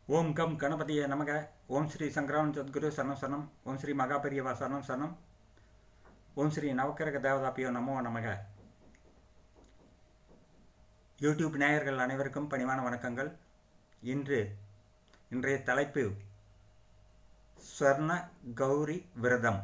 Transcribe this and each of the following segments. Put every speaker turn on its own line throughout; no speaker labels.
ஓம் come கணபதியே நமக ஓம் ஸ்ரீ சங்கராம் சத்குரு சரணம் சரணம் ஓம் ஸ்ரீ மகாபெரியவா சரணம் சரணம் ஓம் ஸ்ரீ நவக்கிரக தேவதாப்பியோ நமோ நமக யூடியூப் நேயர்கள் அனைவருக்கும் பணிவான வணக்கங்கள் இன்று இன்றைய தலைப்பு ஸ்வர்ண கௌரி விரதம்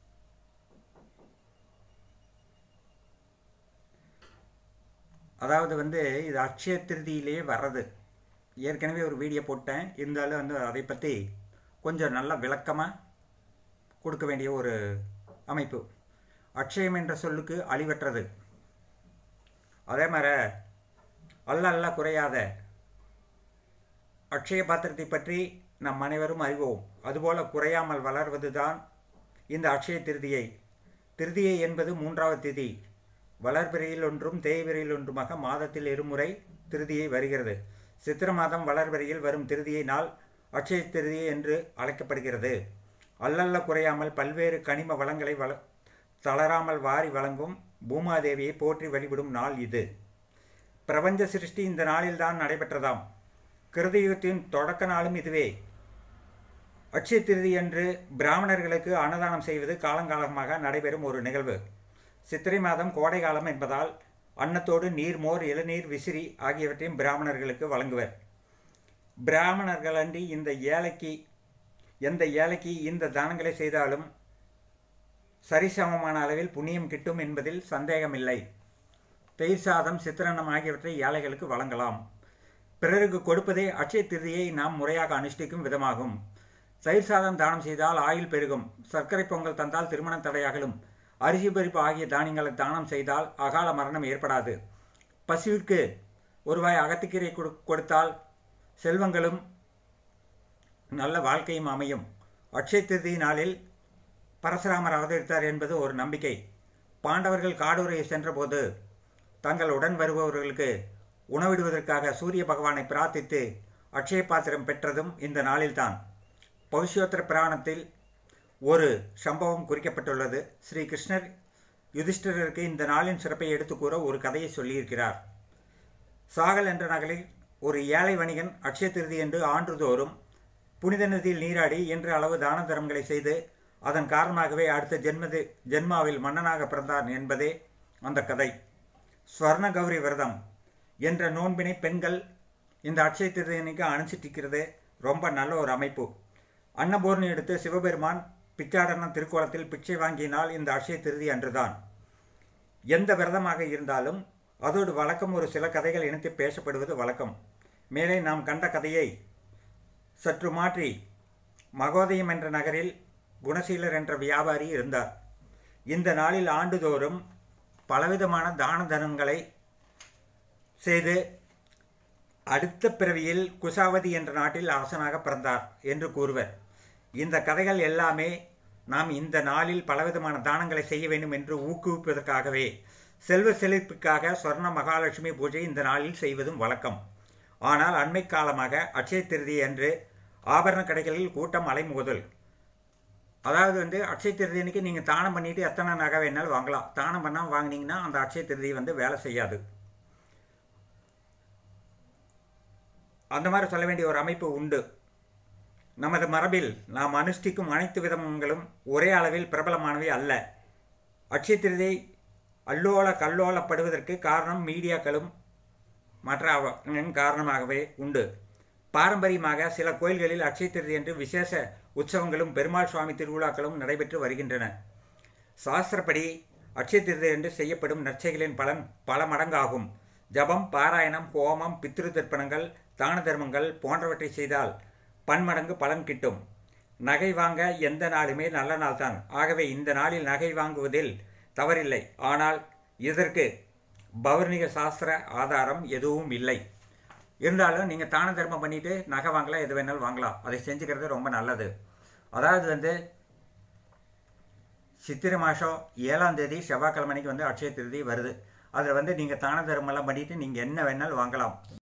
அதாவது வந்து இது அக்ஷய திருதியிலே வர்றது ஏற்கனவே ஒரு வீடியோ போட்டேன் இருந்தாலும் வந்து அதை பற்றி கொஞ்சம் நல்ல விளக்கமாக கொடுக்க வேண்டிய ஒரு அமைப்பு அக்ஷயம் என்ற சொல்லுக்கு அழிவற்றது அதே மாதிரி அல்ல அல்ல குறையாத அக்ஷய பாத்திரத்தை பற்றி நம் அனைவரும் அறிவோம் அதுபோல குறையாமல் வளர்வதுதான் இந்த அக்ஷய திருதியை திருதியை என்பது மூன்றாவது திதி வளர்பிறையில் ஒன்றும் தேய்பிறையில் ஒன்றுமாக மாதத்தில் இருமுறை திருதியை வருகிறது சித்திர மாதம் வளர்பிறையில் வரும் திருதியை நாள் அக்ஷய திருதியை என்று அழைக்கப்படுகிறது அல்லல்ல குறையாமல் பல்வேறு கனிம வளங்களை வள தளராமல் வாரி வழங்கும் பூமாதேவியை போற்றி வழிபடும் நாள் இது பிரபஞ்ச சிருஷ்டி இந்த நாளில்தான் நடைபெற்றதாம் கிருதயுகத்தின் தொடக்க நாளும் இதுவே அட்சய திருதி என்று பிராமணர்களுக்கு அன்னதானம் செய்வது காலங்காலமாக நடைபெறும் ஒரு நிகழ்வு சித்திரை மாதம் கோடை காலம் என்பதால் அன்னத்தோடு நீர் மோர் இளநீர் விசிறி ஆகியவற்றையும் பிராமணர்களுக்கு வழங்குவர் பிராமணர்கள் அன்றி இந்த ஏழைக்கு எந்த ஏழைக்கு இந்த தானங்களை செய்தாலும் சரிசமமான அளவில் புண்ணியம் கிட்டும் என்பதில் சந்தேகமில்லை தயிர் சாதம் சித்திரன்னம் ஆகியவற்றை ஏழைகளுக்கு வழங்கலாம் பிறருக்கு கொடுப்பதே அட்சய திருதியை நாம் முறையாக அனுஷ்டிக்கும் விதமாகும் தயிர் சாதம் தானம் செய்தால் ஆயுள் பெருகும் சர்க்கரை பொங்கல் தந்தால் திருமணம் தடையாகலும் அரிசி பருப்பு ஆகிய தானியங்களை தானம் செய்தால் அகால மரணம் ஏற்படாது பசுவிற்கு ஒருவாய் அகத்துக்கீரை கொடுத்தால் செல்வங்களும் நல்ல வாழ்க்கையும் அமையும் அட்சய திருதி நாளில் பரசுராமர் அவதரித்தார் என்பது ஒரு நம்பிக்கை பாண்டவர்கள் காடூரை சென்றபோது தங்கள் உடன் வருபவர்களுக்கு உணவிடுவதற்காக சூரிய பகவானை பிரார்த்தித்து அட்சய பாத்திரம் பெற்றதும் இந்த நாளில்தான் பௌஷ்யோத்திர புராணத்தில் ஒரு சம்பவம் குறிக்கப்பட்டுள்ளது ஸ்ரீ கிருஷ்ணர் யுதிஷ்டருக்கு இந்த நாளின் சிறப்பை எடுத்து கூற ஒரு கதையை சொல்லியிருக்கிறார் சாகல் என்ற நகரில் ஒரு ஏழை வணிகன் அக்ஷய திருதி என்று ஆண்டுதோறும் புனித நதியில் நீராடி என்ற அளவு தான தர்மங்களை செய்து அதன் காரணமாகவே அடுத்த ஜென்மது ஜென்மாவில் மன்னனாக பிறந்தார் என்பதே அந்த கதை ஸ்வர்ண கௌரி விரதம் என்ற நோன்பினை பெண்கள் இந்த அட்சய திருதியனுக்கு அனுசரிக்கிறது ரொம்ப நல்ல ஒரு அமைப்பு அன்னபூர்ணி எடுத்து சிவபெருமான் பிச்சாடன திருக்கோலத்தில் பிச்சை வாங்கினால் இந்த அட்சய திருதி அன்றுதான் எந்த விரதமாக இருந்தாலும் அதோடு வழக்கம் ஒரு சில கதைகள் இணைத்து பேசப்படுவது வழக்கம் மேலே நாம் கண்ட கதையை சற்று மாற்றி மகோதயம் என்ற நகரில் குணசீலர் என்ற வியாபாரி இருந்தார் இந்த நாளில் ஆண்டுதோறும் பலவிதமான தான தனங்களை செய்து அடுத்த பிறவியில் குசாவதி என்ற நாட்டில் அரசனாக பிறந்தார் என்று கூறுவர் இந்த கதைகள் எல்லாமே நாம் இந்த நாளில் பலவிதமான தானங்களை செய்ய வேண்டும் என்று ஊக்குவிப்பதற்காகவே செல்வ செழிப்புக்காக சொர்ண மகாலட்சுமி பூஜை இந்த நாளில் செய்வதும் வழக்கம் ஆனால் அண்மை காலமாக அட்சய திருதி அன்று ஆபரண கடைகளில் கூட்டம் அலைமோதல் அதாவது வந்து அட்சய திருதி அன்னைக்கு நீங்கள் தானம் பண்ணிட்டு எத்தனை நகை வேணாலும் வாங்கலாம் தானம் பண்ணால் வாங்கினீங்கன்னா அந்த அட்சய திருதி வந்து வேலை செய்யாது அந்த மாதிரி சொல்ல வேண்டிய ஒரு அமைப்பு உண்டு நமது மரபில் நாம் அனுஷ்டிக்கும் அனைத்து விதங்களும் ஒரே அளவில் பிரபலமானவை அல்ல அட்சய திருதி அல்லோல கல்லோலப்படுவதற்கு காரணம் மீடியாக்களும் மற்ற காரணமாகவே உண்டு பாரம்பரியமாக சில கோயில்களில் அட்சய திருதி என்று விசேஷ உற்சவங்களும் பெருமாள் சுவாமி திருவிழாக்களும் நடைபெற்று வருகின்றன சாஸ்திரப்படி அட்சய திருதி என்று செய்யப்படும் நற்செயலின் பலன் பல மடங்காகும் ஜபம் பாராயணம் ஹோமம் பித்ரு தர்ப்பணங்கள் தான தர்மங்கள் போன்றவற்றை செய்தால் பன்மடங்கு பலன் கிட்டும் நகை வாங்க எந்த நாளுமே நல்ல நாள் தான் ஆகவே இந்த நாளில் நகை வாங்குவதில் தவறில்லை ஆனால் இதற்கு பௌர்ணிக சாஸ்திர ஆதாரம் எதுவும் இல்லை இருந்தாலும் நீங்கள் தான தர்மம் பண்ணிவிட்டு நகை வாங்கலாம் எது வேணாலும் வாங்கலாம் அதை செஞ்சுக்கிறது ரொம்ப நல்லது அதாவது வந்து சித்திரை மாதம் ஏழாம் தேதி செவ்வாய்க்கிழமைக்கு வந்து அட்சய திருதி வருது அதில் வந்து நீங்கள் தான தர்மம்லாம் பண்ணிவிட்டு நீங்கள் என்ன வேணாலும் வாங்கலாம்